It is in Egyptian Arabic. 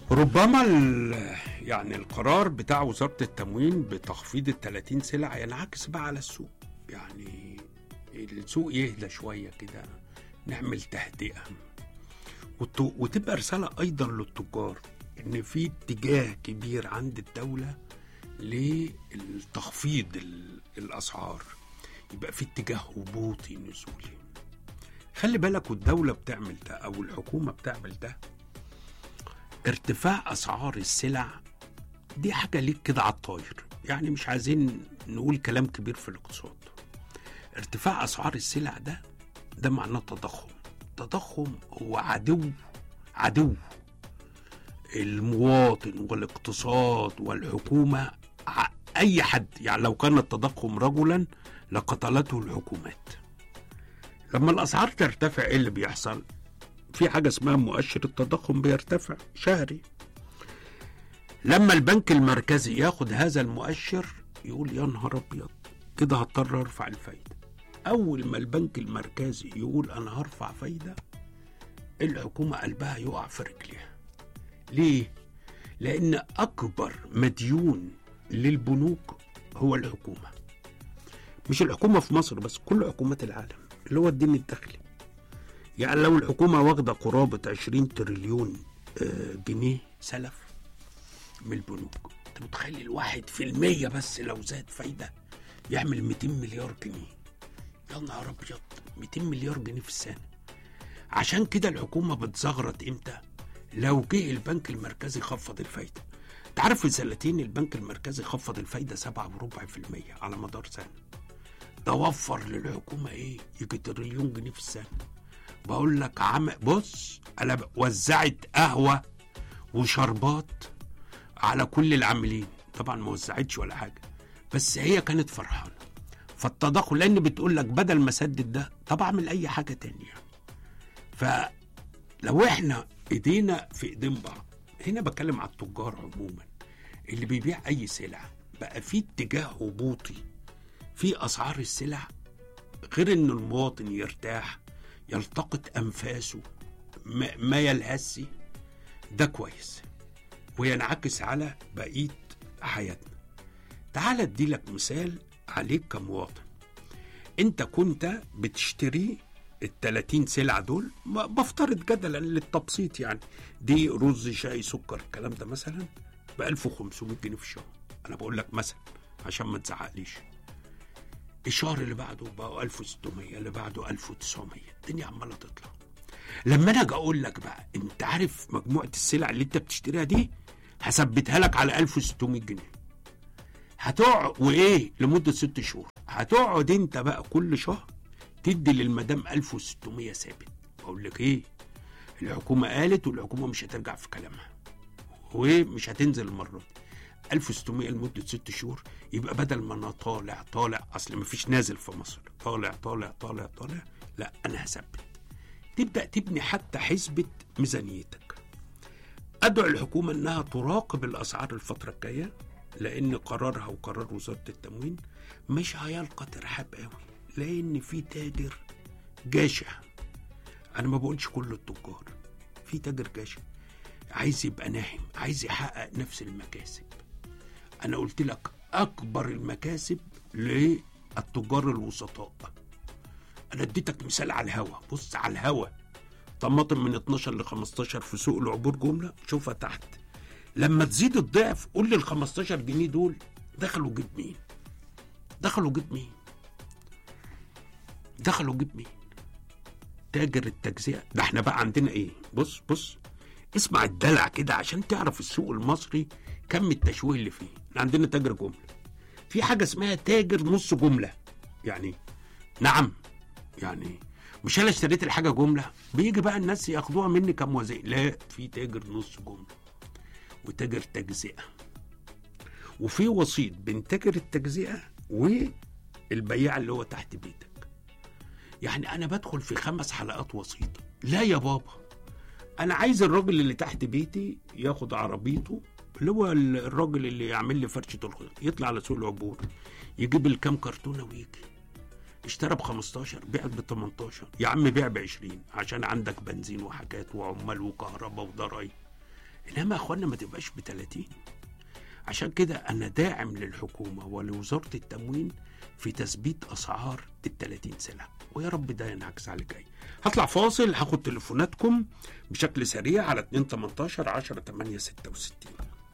ربما ال- يعني القرار بتاع وزارة التموين بتخفيض ال 30 سلعة ينعكس بقى على السوق يعني السوق يهدى شوية كده نعمل تهدئة وت- وتبقى رسالة أيضا للتجار إن في اتجاه كبير عند الدولة للتخفيض ال- الأسعار يبقى في اتجاه هبوطي نزولي خلي بالك والدولة بتعمل ده أو الحكومة بتعمل ده ارتفاع اسعار السلع دي حاجه ليك كده على الطاير يعني مش عايزين نقول كلام كبير في الاقتصاد ارتفاع اسعار السلع ده ده معناه تضخم التضخم هو عدو عدو المواطن والاقتصاد والحكومه ع- اي حد يعني لو كان التضخم رجلا لقتلته الحكومات لما الاسعار ترتفع ايه اللي بيحصل في حاجة اسمها مؤشر التضخم بيرتفع شهري لما البنك المركزي ياخد هذا المؤشر يقول يا نهار ابيض كده هضطر ارفع الفايدة اول ما البنك المركزي يقول انا هرفع فايدة الحكومة قلبها يقع في رجليها ليه؟ لان اكبر مديون للبنوك هو الحكومة مش الحكومة في مصر بس كل حكومات العالم اللي هو الدين الداخلي يعني لو الحكومة واخدة قرابة 20 تريليون آه، جنيه سلف من البنوك انت متخيل الواحد في المية بس لو زاد فايدة يعمل 200 مليار جنيه يا نهار ابيض 200 مليار جنيه في السنة عشان كده الحكومة بتزغرط امتى لو جه البنك المركزي خفض الفايدة انت عارف في سنتين البنك المركزي خفض الفايدة سبعة وربع في المية على مدار سنة ده وفر للحكومة ايه يجي تريليون جنيه في السنة بقول لك عم بص انا ب- وزعت قهوه وشربات على كل العاملين طبعا ما وزعتش ولا حاجه بس هي كانت فرحانه فالتضخم لان بتقول لك بدل ما اسدد ده طب اعمل اي حاجه تانية فلو احنا ايدينا في ايدين بعض هنا بتكلم على التجار عموما اللي بيبيع اي سلعه بقى في اتجاه هبوطي في اسعار السلع غير ان المواطن يرتاح يلتقط انفاسه ما, ما يلهسي ده كويس وينعكس على بقيه حياتنا تعال ادي لك مثال عليك كمواطن انت كنت بتشتري ال 30 سلعه دول ما- بفترض جدلا للتبسيط يعني دي رز شاي سكر الكلام ده مثلا ب 1500 جنيه في الشهر انا بقول لك مثلا عشان ما تزعقليش الشهر اللي بعده بقى 1600 اللي بعده 1900 الدنيا عماله تطلع لما انا اجي اقول لك بقى انت عارف مجموعه السلع اللي انت بتشتريها دي هثبتها لك على 1600 جنيه هتقعد وايه لمده ست شهور هتقعد انت بقى كل شهر تدي للمدام 1600 ثابت بقول لك ايه الحكومه قالت والحكومه مش هترجع في كلامها ومش هتنزل المره دي 1600 لمده ست شهور يبقى بدل ما انا طالع طالع اصل مفيش نازل في مصر طالع طالع طالع طالع لا انا هثبت تبدا تبني حتى حسبه ميزانيتك ادعو الحكومه انها تراقب الاسعار الفتره الجايه لان قرارها وقرار وزاره التموين مش هيلقى ترحاب قوي لان في تاجر جاشع انا ما بقولش كل التجار في تاجر جاشع عايز يبقى ناهم عايز يحقق نفس المكاسب انا قلت لك اكبر المكاسب للتجار الوسطاء انا اديتك مثال على الهوا بص على الهوا طماطم من 12 ل 15 في سوق العبور جمله شوفها تحت لما تزيد الضعف قول لي ال 15 جنيه دول دخلوا جيب مين دخلوا جيب مين دخلوا جيب مين تاجر التجزئه ده احنا بقى عندنا ايه بص بص اسمع الدلع كده عشان تعرف السوق المصري كم التشويه اللي فيه احنا عندنا تاجر جمله في حاجه اسمها تاجر نص جمله يعني نعم يعني مش انا اشتريت الحاجه جمله بيجي بقى الناس ياخدوها مني كموازين لا في تاجر نص جمله وتاجر تجزئه وفي وسيط بين تاجر التجزئه والبياع اللي هو تحت بيتك يعني انا بدخل في خمس حلقات وسيطه لا يا بابا انا عايز الراجل اللي تحت بيتي ياخد عربيته اللي هو الراجل اللي يعمل لي فرشه الخيط يطلع على سوق العبور يجيب الكام كرتونه ويجي اشترى ب 15 بيع ب 18 يا عم بيع ب 20 عشان عندك بنزين وحاجات وعمال وكهرباء وضرايب انما يا اخوانا ما تبقاش ب 30 عشان كده انا داعم للحكومه ولوزاره التموين في تثبيت اسعار ال 30 سلعه ويا رب ده ينعكس على الجاي هطلع فاصل هاخد تليفوناتكم بشكل سريع على 2 18 10 8 66